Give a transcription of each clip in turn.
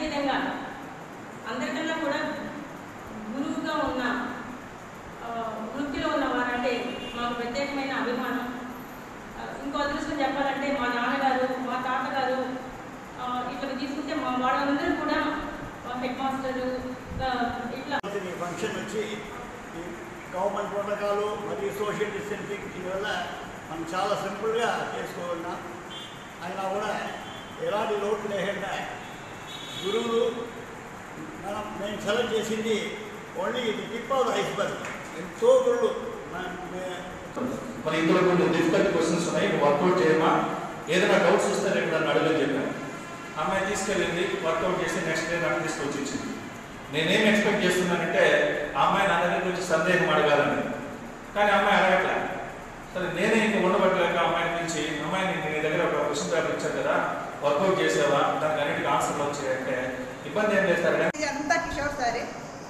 అదేవిధంగా అందరికన్నా కూడా గురువుగా ఉన్న ఆ, వృత్తిలో ఉన్న వారంటే మాకు ప్రత్యేకమైన అభిమానం ఆ, ఇంకో అదృష్టం చెప్పాలంటే మా నాన్నగారు మా తాతగారు ఆ, ఇట్లా తీసుకుంటే మా వాళ్ళందరూ కూడా మా హెడ్ మాస్టరు ఆ, ఇట్లా ఈ ఫంక్షన్ వచ్చి ఈ గవర్నమెంట్ ప్రోటోకాలు మరియు సోషల్ డిస్టెన్సింగ్ దీనివల్ల మనం చాలా సింపుల్గా చేసుకోగలిగినాం అయినా కూడా ఎలాంటి లోటు లేకుండా గురువులు మనం మేము సెలెక్ట్ చేసింది ఓన్లీ ఇది టిప్ ఆఫ్ ద ఐస్బర్గ్ ఎంతో గురువులు మన- మే- మరి ఇందులో కొన్ని డిఫికల్ట్ క్వశ్చన్స్ ఉన్నాయి నువ్వు వర్కౌట్ చేయమా ఏదైనా డౌట్స్ వస్తే రేపు నన్ను అడగని చెప్పాను అమ్మాయి తీసుకెళ్ళింది వర్కౌట్ చేసి నెక్స్ట్ డే నాకు తీసుకొచ్చి ఇచ్చింది నేనేం ఎక్స్పెక్ట్ చేస్తున్నానంటే ఆ అమ్మాయి నా దగ్గర నుంచి సందేహం అడగాలని కానీ అమ్మాయి అడగట్లే సరే నేనే ఇంక ఉండబట్టలేక అమ్మాయిని పిలిచి అమ్మాయి నేను నీ దగ్గర ఒక క్వశ్చన్ పేపర్ ఇచ్చాను కదా వర్కౌట్ చేసావా దానికి అన్నిటికీ ఆన్సర్లు వచ్చాయంటే ఇబ్బంది ఏం లేదు సార్ ఇది అంతా కిషోర్ సారే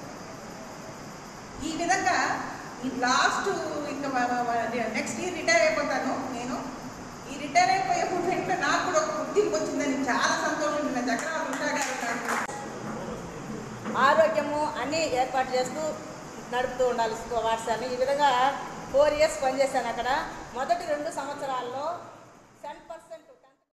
ఈ విధంగా ఈ లాస్ట్ ఇంకా నెక్స్ట్ ఇయర్ రిటైర్ అయిపోతాను నేను ఈ రిటైర్ అయిపోయే మూమెంట్లో నాకు కూడా ఒక గుర్తింపు వచ్చిందని చాలా సంతోషం ఉంది చక్రాలు ఉషా గారు నాకు ఆరోగ్యము అన్నీ ఏర్పాటు చేస్తూ నడుపుతూ ఉండాలి వాట్సాప్ని ఈ విధంగా ఫోర్ ఇయర్స్ పనిచేశాను అక్కడ మొదటి రెండు సంవత్సరాల్లో